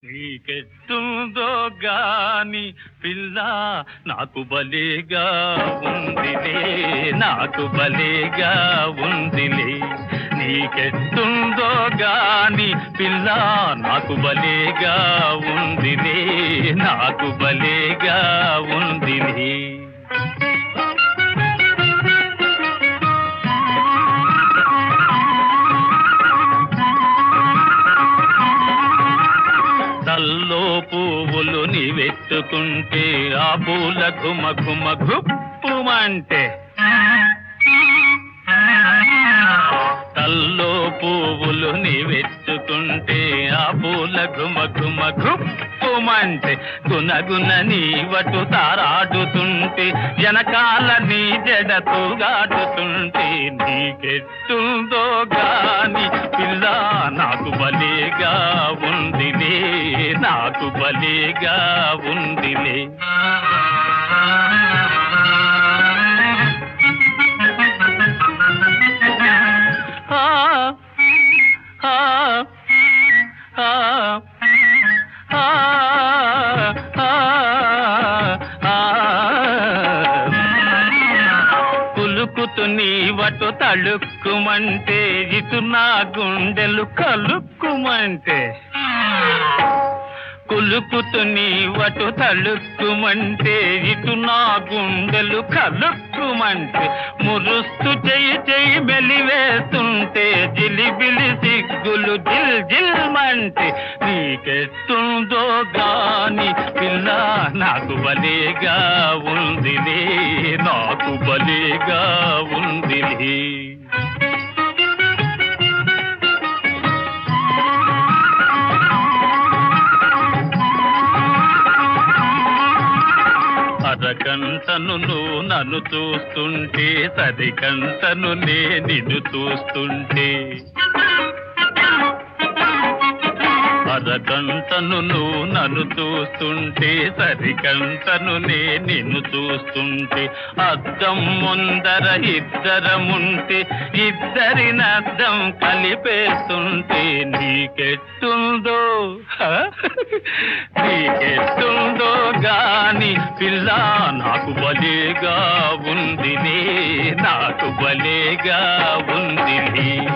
నీకెట్టుందో గాని పిల్ల నాకు బలేగా ఉందిలే నాకు బలేగా ఉందిలే నీకెట్టుందో గాని పిల్ల నాకు బలేగా ఉందిలే నాకు బలేగా ఉందిలే తల్లో పువ్వులు నీవెత్తుకుంటే ఆ పూల ఘుమ ఘుమ గుప్పుమంటే తల్లో పువ్వులు నీవెత్తుకుంటే ఆ పూల ఘుమ ఘుమ గుప్పుమంటే గునగున నీవటు తారాడుతుంటే వెనకాల నీ జడతో గాడుతుంటే నీకెట్టుందో గాని పిల్ల నాకు బలేగా ఉందిలే నాకు బలేగా ఉందిలే ఆ ఆ ఆ ఆ ఆ కులుకుతు నీవటు తళుక్కుమంటే ఇటు నా గుండెలు కలుక్కుమంటే కులుకుతు నీవటు తళుక్కుమంటే ఇటు నా గుండెలు కలుక్కుమంటే మురుస్తు చెయ్యి చెయ్యి మెలివేస్తుంటే జిలిబిలి సిగ్గులు జిల్ జిల్మంటే నీకెట్టుందో గాని పిల్ల నాకు బలేగా ఉందిలే నాకు బలేగా ఉందిలే అరకంటను నువ్వు నన్ను చూస్తుంటే సరికంటను నే నిన్ను చూస్తుంటే అరకంటను నువ్వు నన్ను చూస్తుంటే సరికంటను నే నిన్ను చూస్తుంటే అద్దం ముందర ఇద్దరముంటే ఇద్దరిని అద్దం కలిపేస్తుంటే నీకెట్టుందో హ? నీకెట్టుందో గాని పిల్ల నాకు బలేగా ఉందిలే నాకు బలేగా ఉందిలే